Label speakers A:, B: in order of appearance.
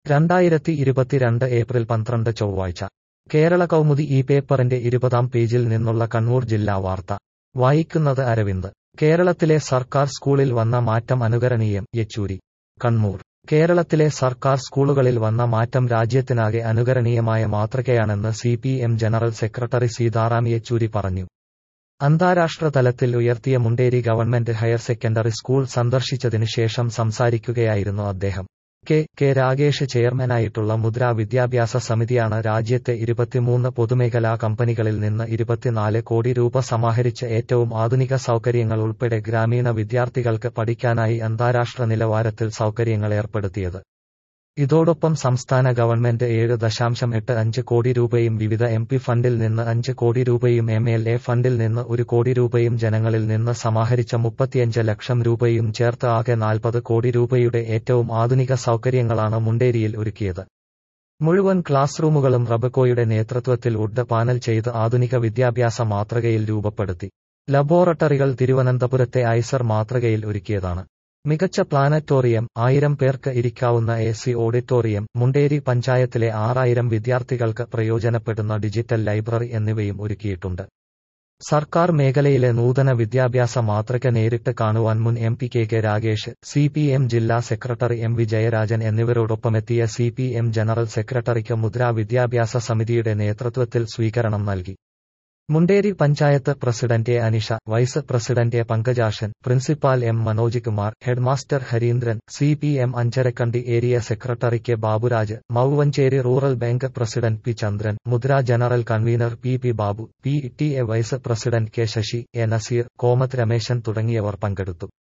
A: രണ്ടായിരത്തി ഇരുപത്തിരണ്ട് ഏപ്രിൽ പന്ത്രണ്ട് ചൊവ്വാഴ്ച കേരള കൗമുദി ഈ പേപ്പറിന്റെ ഇരുപതാം പേജിൽ നിന്നുള്ള കണ്ണൂർ ജില്ലാ വാർത്ത വായിക്കുന്നത് അരവിന്ദ് കേരളത്തിലെ സർക്കാർ സ്കൂളിൽ വന്ന മാറ്റം അനുകരണീയം യെച്ചൂരി കണ്ണൂർ കേരളത്തിലെ സർക്കാർ സ്കൂളുകളിൽ വന്ന മാറ്റം രാജ്യത്തിനാകെ അനുകരണീയമായ മാതൃകയാണെന്ന് C P M general secretary Sitaram Yechury പറഞ്ഞു അന്താരാഷ്ട്ര തലത്തിൽ ഉയർത്തിയ Munderi government higher secondary school സന്ദർശിച്ചതിനു ശേഷം സംസാരിക്കുകയായിരുന്നു അദ്ദേഹം കെ കെ രാഗേഷ് ചെയർമാനായിട്ടുള്ള മുദ്ര വിദ്യാഭ്യാസ സമിതിയാണ് രാജ്യത്തെ ഇരുപത്തിമൂന്ന് പൊതുമേഖലാ കമ്പനികളിൽ നിന്ന് ഇരുപത്തിനാല് കോടി രൂപ സമാഹരിച്ച് ഏറ്റവും ആധുനിക സൗകര്യങ്ങൾ ഉൾപ്പെടെ ഗ്രാമീണ വിദ്യാർത്ഥികൾക്ക് പഠിക്കാനായി അന്താരാഷ്ട്ര നിലവാരത്തിൽ സൗകര്യങ്ങൾ ഏർപ്പെടുത്തിയത് ഇതോടൊപ്പം സംസ്ഥാന ഗവൺമെന്റ് ഏഴ് ദശാംശം എട്ട് അഞ്ച് കോടി രൂപയും വിവിധ എം പി ഫണ്ടിൽ നിന്ന് അഞ്ച് കോടി രൂപയും എം എൽ എ ഫണ്ടിൽ നിന്ന് ഒരു കോടി രൂപയും ജനങ്ങളിൽ നിന്ന് സമാഹരിച്ച മുപ്പത്തിയഞ്ച് ലക്ഷം രൂപയും ചേർത്ത് ആകെ നാൽപ്പത് കോടി രൂപയുടെ ഏറ്റവും ആധുനിക സൗകര്യങ്ങളാണ് മുണ്ടേരിയിൽ ഒരുക്കിയത് മുഴുവൻ ക്ലാസ് റൂമുകളും റബക്കോയുടെ നേതൃത്വത്തിൽ ഉഡ് പാനൽ ചെയ്ത് ആധുനിക വിദ്യാഭ്യാസ മാതൃകയിൽ രൂപപ്പെടുത്തി ലബോറട്ടറികൾ തിരുവനന്തപുരത്തെ ഐസർ മാതൃകയിൽ ഒരുക്കിയതാണ് മികച്ച പ്ലാനറ്റോറിയം ആയിരം പേർക്ക് ഇരിക്കാവുന്ന എ സി ഓഡിറ്റോറിയം മുണ്ടേരി പഞ്ചായത്തിലെ ആറായിരം വിദ്യാർത്ഥികൾക്ക് പ്രയോജനപ്പെടുന്ന ഡിജിറ്റൽ ലൈബ്രറി എന്നിവയും ഒരുക്കിയിട്ടുണ്ട് സർക്കാർ മേഖലയിലെ നൂതന വിദ്യാഭ്യാസ മാതൃക നേരിട്ട് കാണുവാൻ മുൻ M P K K Ragesh C P M ജില്ലാ സെക്രട്ടറി എം വി ജയരാജൻ എന്നിവരോടൊപ്പമെത്തിയ സി പി എം ജനറൽ സെക്രട്ടറിക്ക് മുദ്രാ വിദ്യാഭ്യാസ സമിതിയുടെ നേതൃത്വത്തിൽ സ്വീകരണം നൽകി Munderi panchayat president A Anisha vice president A Pankajakshan principal M Manoj Kumar headmaster Harindran C P M Anjarakandy area secretary K Baburaj Mavanchery rural bank president P Chandran Mudra general convener P P Babu P T A vice president K Sasi A Nazeer Komath Rameshan തുടങ്ങിയവർ പങ്കെടുത്തു